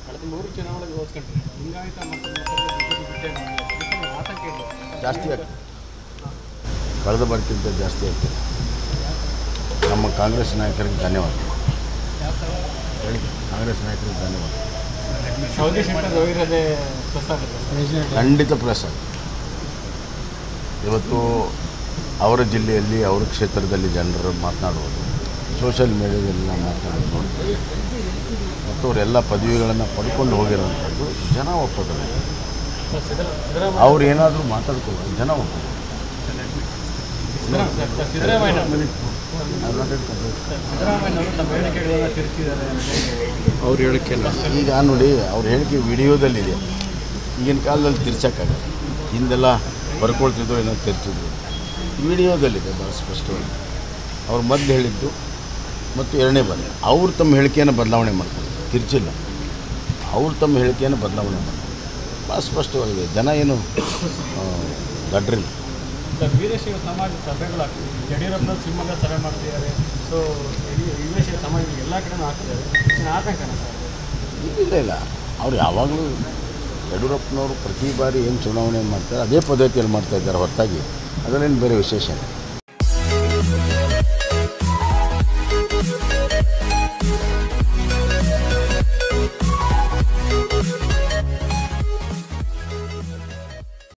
ಕಳೆದ ಮೂರು ಚುನಾವಣೆಗೆ ಹೋಲಿಸ್ಕೊಂಡ್ರೆ ಲಿಂಗಾಯತ ಮತ್ತು ಬಿಜೆಪಿ ಬಿಟ್ಟೆ ಮಾಡಿದ್ದಾರೆ ಆತಂಕ ಇದೆ ಜಾಸ್ತಿ ಆಗ್ತದೆ ಕಳೆದ ಬಾರಿಗಿಂತ ಜಾಸ್ತಿ ಆಗ್ತದೆ ನಮ್ಮ ಕಾಂಗ್ರೆಸ್ ನಾಯಕರಿಗೆ ಧನ್ಯವಾದ ಹೇಳಿ ಕಾಂಗ್ರೆಸ್ ನಾಯಕರಿಗೆ ಧನ್ಯವಾದ ಸೌದಿ ಸೆಂಟರ್ ಹೋಗಿರೋದೇ ಪ್ಲಸ್ ಆಗುತ್ತೆ ಖಂಡಿತ ಪ್ಲಸ್ ಆಗುತ್ತೆ ಇವತ್ತು ಅವರ ಜಿಲ್ಲೆಯಲ್ಲಿ ಅವರ ಕ್ಷೇತ್ರದಲ್ಲಿ ಜನರು ಮಾತನಾಡುವುದು ಸೋಷಿಯಲ್ ಮೀಡಿಯಾದಲ್ಲಿ ನಾವು ಮಾತನಾಡೋದು ನೋಡ್ತೀವಿ ಮತ್ತು ಅವರೆಲ್ಲ ಪದವಿಗಳನ್ನು ಪಡ್ಕೊಂಡು ಹೋಗಿರೋಂಥದ್ದು ಜನ ಒಪ್ಪೋದಿಲ್ಲ ಸರ್, ಸಿದ್ದರಾ- ಸಿದ್ದರಾಮಯ್ಯ ಅವ್ರು ಏನಾದರೂ ಮಾತಾಡ್ಕೊಳ್ಳೋದು ಜನ ಒಪ್ಪೋದು ಸಿದ್ದರಾಮ- ಸರ್, ಸರ್, ಸಿದ್ದರಾಮಯ್ಯ ಸಿದ್ದರಾಮಯ್ಯನವರು ತಮ್ಮ ಹೇಳಿಕೆಗಳನ್ನು ತಿರುಚಿದ್ದಾರೆ ಅವ್ರ ಹೇಳಿಕೆ ಈಗ ನೋಡಿ ಅವ್ರ ಹೇಳಿಕೆ ವಿಡಿಯೋದಲ್ಲಿದೆ ಈಗಿನ ಕಾಲದಲ್ಲಿ ತಿರ್ಚಕ್ಕಾಗಲ್ಲ ಹಿಂದೆಲ್ಲ ಬರ್ಕೊಳ್ತಿದ್ರು ಏನೋ ತಿರ್ಚಿದ್ರು ವಿಡಿಯೋದಲ್ಲಿದೆ ಭಾಳ ಸ್ಪಷ್ಟವಾಗಿ ಅವ್ರು ಮೊದಲು ಹೇಳಿದ್ದು ಮತ್ತು ಎರಡನೇ ಬಾರಿ ಅವ್ರು ತಮ್ಮ ಹೇಳಿಕೆಯನ್ನು ಬದಲಾವಣೆ ಮಾಡ್ಕೊಂಡು ತಿರ್ಚಿಲ್ಲ ಅವ್ರು ತಮ್ಮ ಹೇಳಿಕೆಯನ್ನು ಬದಲಾವಣೆ ಮಾಡ್ಕೊಂಡು ಭಾಳ ಸ್ಪಷ್ಟವಾಗಿದೆ ಜನ ಏನು ಆ, ದಡ್ರಿಲ್ಲ ಸರ್ ವೀರಶೈವ ಸಮಾಜ ಸಭೆಗಳಾಗ್ತಿದೆ ಯಡಿಯೂರಪ್ಪನವರು ಶಿವಮೊಗ್ಗ ಸಭೆ ಮಾಡ್ತಿದ್ದಾರೆ ಸೊ ವೀರಶೈವ ಸಮಾಜ ಎಲ್ಲ ಕಡೆನೂ ಆಗ್ತಿದ್ದಾರೆ ಇನ್ನು ಆತಂಕನ ಸರ್ ಇಲ್ಲ ಇಲ್ಲ ಅವ್ರು ಯಾವಾಗಲೂ ಯಡಿಯೂರಪ್ಪನವರು ಪ್ರತಿ ಬಾರಿ ಏನು ಚುನಾವಣೆ ಮಾಡ್ತಾರೆ ಅದೇ ಪದ್ಧತಿಯಲ್ಲಿ ಮಾಡ್ತಾ ಇದ್ದಾರೆ ಹೊರತಾಗಿ ಅದರಲ್ಲೇನು ಬೇರೆ ವಿಶೇಷ ಇಲ್ಲ